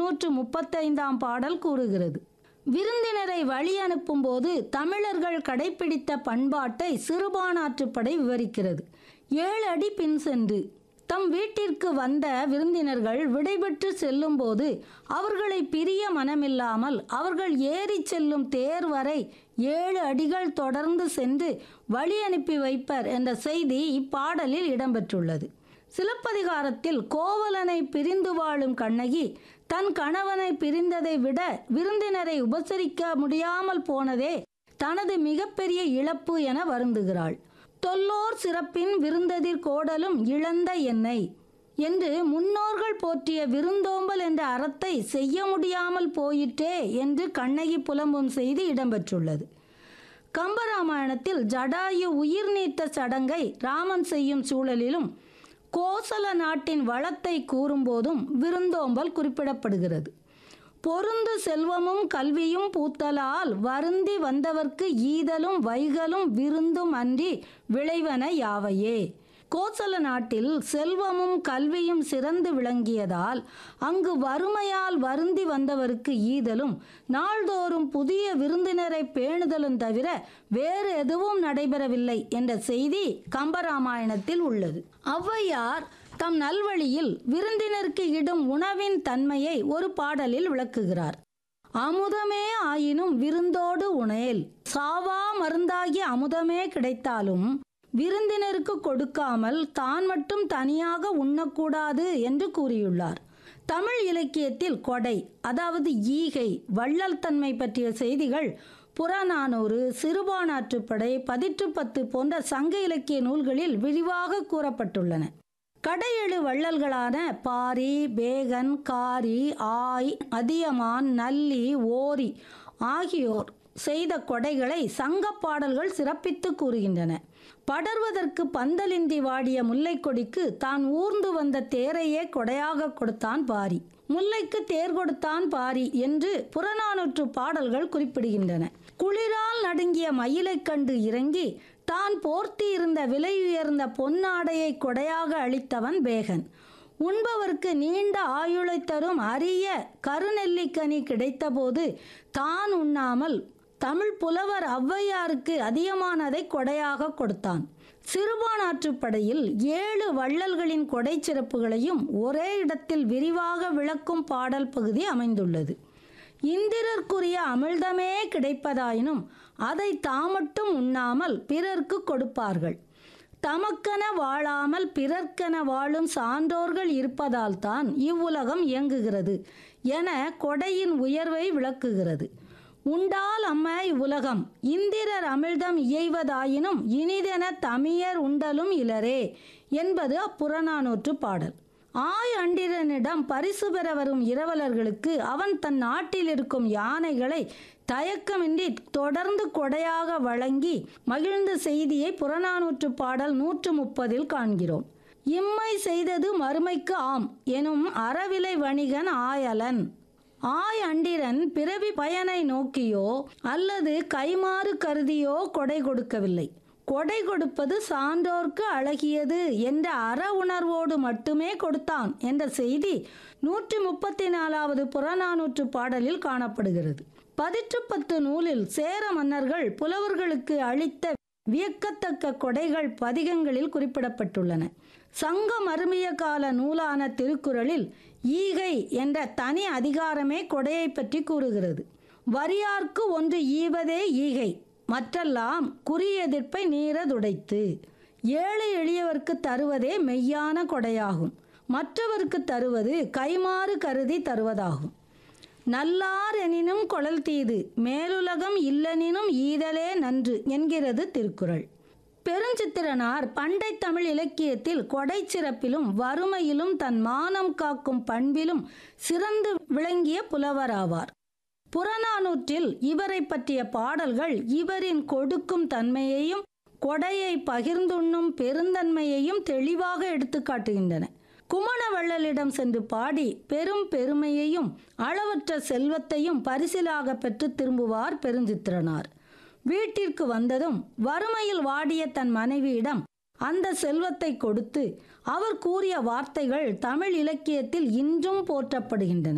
இருநூற்று முப்பத்தைந்தாம் பாடல் கூறுகிறது விருந்தினரை வழி அனுப்பும்போது தமிழர்கள் கடைபிடித்த பண்பாட்டை சிறுபானாற்றுப்படை விவரிக்கிறது ஏழு அடி பின் சென்று தம் வீட்டிற்கு வந்த விருந்தினர்கள் விடைபெற்று செல்லும்போது அவர்களை பிரிய மனமில்லாமல் அவர்கள் ஏறிச் செல்லும் தேர் வரை ஏழு அடிகள் தொடர்ந்து சென்று வழி அனுப்பி வைப்பர் என்ற செய்தி இப்பாடலில் இடம்பெற்றுள்ளது சிலப்பதிகாரத்தில் கோவலனை பிரிந்து வாழும் கண்ணகி தன் கணவனை பிரிந்ததை விட விருந்தினரை உபசரிக்க முடியாமல் போனதே தனது மிகப்பெரிய இழப்பு என வருந்துகிறாள் தொல்லோர் சிறப்பின் விருந்ததிர் கோடலும் இழந்த என்னை என்று முன்னோர்கள் போற்றிய விருந்தோம்பல் என்ற அறத்தை செய்ய முடியாமல் போயிற்றே என்று கண்ணகி புலம்பும் செய்தி இடம்பெற்றுள்ளது கம்பராமாயணத்தில் ஜடாயு உயிர் நீத்த சடங்கை ராமன் செய்யும் சூழலிலும் கோசல நாட்டின் வளத்தை கூறும்போதும் விருந்தோம்பல் குறிப்பிடப்படுகிறது பொருந்து செல்வமும் கல்வியும் பூத்தலால் வருந்தி வந்தவர்க்கு ஈதலும் வைகலும் விருந்தும் அன்றி விளைவன யாவையே கோசல நாட்டில் செல்வமும் கல்வியும் சிறந்து விளங்கியதால் அங்கு வறுமையால் வருந்தி வந்தவருக்கு ஈதலும் நாள்தோறும் புதிய விருந்தினரை பேணுதலும் தவிர வேறு எதுவும் நடைபெறவில்லை என்ற செய்தி கம்பராமாயணத்தில் உள்ளது ஔவையார் தம் நல்வழியில் விருந்தினருக்கு இடும் உணவின் தன்மையை ஒரு பாடலில் விளக்குகிறார் அமுதமே ஆயினும் விருந்தோடு உணேல் சாவா மருந்தாகி அமுதமே கிடைத்தாலும் விருந்தினருக்கு கொடுக்காமல் தான் மட்டும் தனியாக உண்ணக்கூடாது என்று கூறியுள்ளார் தமிழ் இலக்கியத்தில் கொடை அதாவது ஈகை வள்ளல் தன்மை பற்றிய செய்திகள் புறநானூறு சிறுபானாற்றுப்படை பதிற்றுப்பத்து போன்ற சங்க இலக்கிய நூல்களில் விரிவாக கூறப்பட்டுள்ளன கடையெழு வள்ளல்களான பாரி பேகன் காரி ஆய் அதியமான் நல்லி ஓரி ஆகியோர் செய்த கொடைகளை சங்க பாடல்கள் சிறப்பித்து கூறுகின்றன படர்வதற்கு பந்தலின்றி வாடிய முல்லைக்கொடிக்கு தான் ஊர்ந்து வந்த தேரையே கொடையாக கொடுத்தான் பாரி முல்லைக்கு தேர் கொடுத்தான் பாரி என்று புறநானூற்று பாடல்கள் குறிப்பிடுகின்றன குளிரால் நடுங்கிய மயிலைக் கண்டு இறங்கி தான் போர்த்தி இருந்த விலையுயர்ந்த பொன்னாடையை கொடையாக அளித்தவன் பேகன் உண்பவர்க்கு நீண்ட ஆயுளை தரும் அரிய கருநெல்லிக்கனி கிடைத்தபோது தான் உண்ணாமல் தமிழ் புலவர் ஔவையாருக்கு அதிகமானதை கொடையாக கொடுத்தான் சிறுபானாற்றுப்படையில் ஏழு வள்ளல்களின் கொடை சிறப்புகளையும் ஒரே இடத்தில் விரிவாக விளக்கும் பாடல் பகுதி அமைந்துள்ளது இந்திரர்க்குரிய அமிழ்தமே கிடைப்பதாயினும் அதை தாமட்டும் உண்ணாமல் பிறர்க்கு கொடுப்பார்கள் தமக்கென வாழாமல் பிறர்க்கென வாழும் சான்றோர்கள் இருப்பதால் தான் இவ்வுலகம் இயங்குகிறது என கொடையின் உயர்வை விளக்குகிறது உண்டால் அம்ம இவ்வுலகம் இந்திரர் அமிழ்தம் இயைவதாயினும் இனிதென தமியர் உண்டலும் இலரே என்பது அப்புறநானூற்று பாடல் ஆய் அண்டிரனிடம் பரிசு பெற வரும் இரவலர்களுக்கு அவன் தன் நாட்டில் இருக்கும் யானைகளை தயக்கமின்றி தொடர்ந்து கொடையாக வழங்கி மகிழ்ந்த செய்தியை புறநானூற்று பாடல் நூற்று முப்பதில் காண்கிறோம் இம்மை செய்தது மறுமைக்கு ஆம் எனும் அறவிலை வணிகன் ஆயலன் ஆய் அண்டிரன் பிறவி பயனை நோக்கியோ அல்லது கைமாறு கருதியோ கொடை கொடுக்கவில்லை கொடை கொடுப்பது சான்றோர்க்கு அழகியது என்ற அற உணர்வோடு மட்டுமே கொடுத்தான் என்ற செய்தி நூற்றி முப்பத்தி நாலாவது புறநானூற்று பாடலில் காணப்படுகிறது பதிற்றுப்பத்து நூலில் சேர மன்னர்கள் புலவர்களுக்கு அளித்த வியக்கத்தக்க கொடைகள் பதிகங்களில் குறிப்பிடப்பட்டுள்ளன சங்க மருமிய கால நூலான திருக்குறளில் ஈகை என்ற தனி அதிகாரமே கொடையை பற்றி கூறுகிறது வரியார்க்கு ஒன்று ஈவதே ஈகை மற்றெல்லாம் குறியெதிர்ப்பை நீரதுடைத்து ஏழை எளியவர்க்கு தருவதே மெய்யான கொடையாகும் மற்றவர்க்கு தருவது கைமாறு கருதி தருவதாகும் நல்லார் எனினும் கொழல் தீது மேலுலகம் இல்லெனினும் ஈதலே நன்று என்கிறது திருக்குறள் பெருஞ்சித்திரனார் பண்டை தமிழ் இலக்கியத்தில் கொடை சிறப்பிலும் வறுமையிலும் தன் மானம் காக்கும் பண்பிலும் சிறந்து விளங்கிய புலவராவார் புறநானூற்றில் இவரை பற்றிய பாடல்கள் இவரின் கொடுக்கும் தன்மையையும் கொடையை பகிர்ந்துண்ணும் பெருந்தன்மையையும் தெளிவாக எடுத்துக்காட்டுகின்றன குமணவள்ளலிடம் சென்று பாடி பெரும் பெருமையையும் அளவற்ற செல்வத்தையும் பரிசிலாக பெற்று திரும்புவார் பெருஞ்சித்திரனார் வீட்டிற்கு வந்ததும் வறுமையில் வாடிய தன் மனைவியிடம் அந்த செல்வத்தை கொடுத்து அவர் கூறிய வார்த்தைகள் தமிழ் இலக்கியத்தில் இன்றும் போற்றப்படுகின்றன